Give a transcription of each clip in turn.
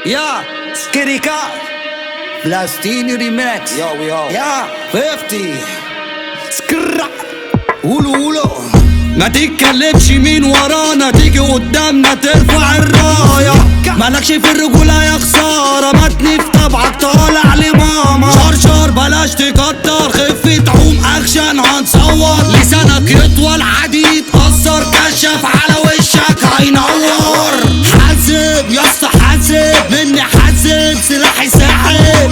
يا سكريكا فلسطيني ريماكس Yo, we all. يا 50 سكرا قولوا قولوا ما تتكلمش مين ورانا تيجي قدامنا ترفع الراية مالكش في الرجولة يا خسارة متني في طبعك طالع لماما شرشر بلاش تكتر خفة عوم اكشن هنصور لسانك يطول عديد اثر كشف على وشك هينور حاسب يا اسطى حاسب مني حاسب سلاحي ساحب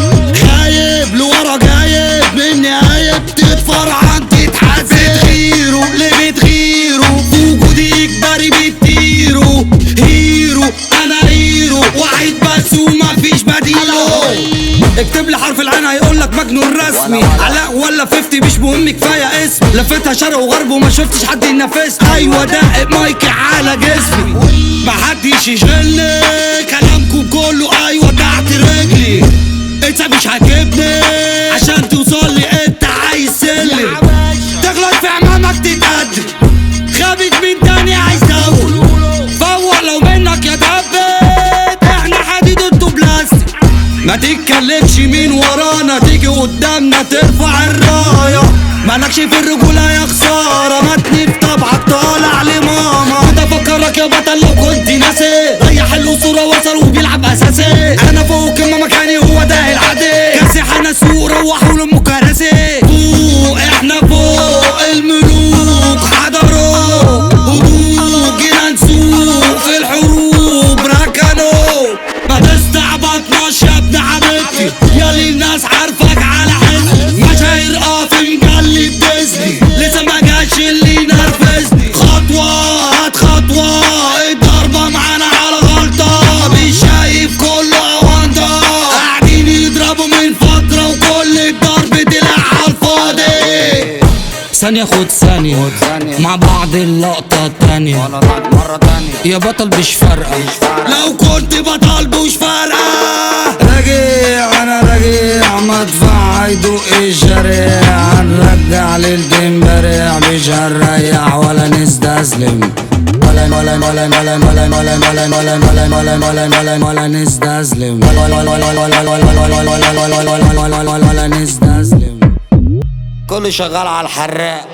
خايب لورا جايب مني عايب تتفرعن تتحاسب بتغيروا ليه بتغيروا وجودي اجباري بتطيروا هيرو انا هيرو واحد بس ومفيش بديله اكتب لي حرف العين هيقول لك مجنون رسمي ولا- ولا. علاء ولا 50 مش مهم كفايه اسم لفتها شرق وغرب وما شفتش حد ينافسني ايوه دق مايكي على جسمي محدش يشغلني كلامكم كله ايوه تحت رجلي انت مش هتجيبني عشان توصل لي انت عايز سلم تغلط في عمامك تتقدم خابت من تاني عايز تقول فوق لو منك يا دبت احنا حديد انتوا بلاستيك ما تتكلمش مين ورانا تيجي قدامنا ترفع الراية مالكش في الرجولة يا خسارة متني في طبعك طالع لماما كنت افكرك يا بطل لو كنت ناسي ريح الاسطورة وصل وبيلعب اساسي انا فوق كما مكاني هو ده العادي كاسح انا سوق روحوا لام كراسي فوق احنا فوق الملوك حضروا هدوء جينا نسوق في الحروب ركنوا ما تستعبطناش يا ابن حبيبتي ياللي الناس عارفك على حس مشاهير اه في مجلة ديزني لسه ما جاش اللي ينرفزني خطوة هات خطوة الضربة معانا على غلطة مش شايف كله أوندا قاعدين يضربوا من فترة وكل الضرب طلع على الفاضي ثانية خد ثانية خد ثانية. مع بعض اللقطة التانية وانا بعد مرة تانية يا بطل مش فارقة فارقة. لو كنت بطل مش فارقة راجع انا راجع مدفع هيدوق الشارع هنرجع للجمبرع مش هنريح ولا نستسلم ولا ولا ولا ولا ولا ولا ولا ولا ولا ولا ولا ولا ولا نستسلم ولا ولا ولا ولا ولا ولا ولا ولا ولا ولا ولا ولا ولا نستسلم كله شغال على الحراق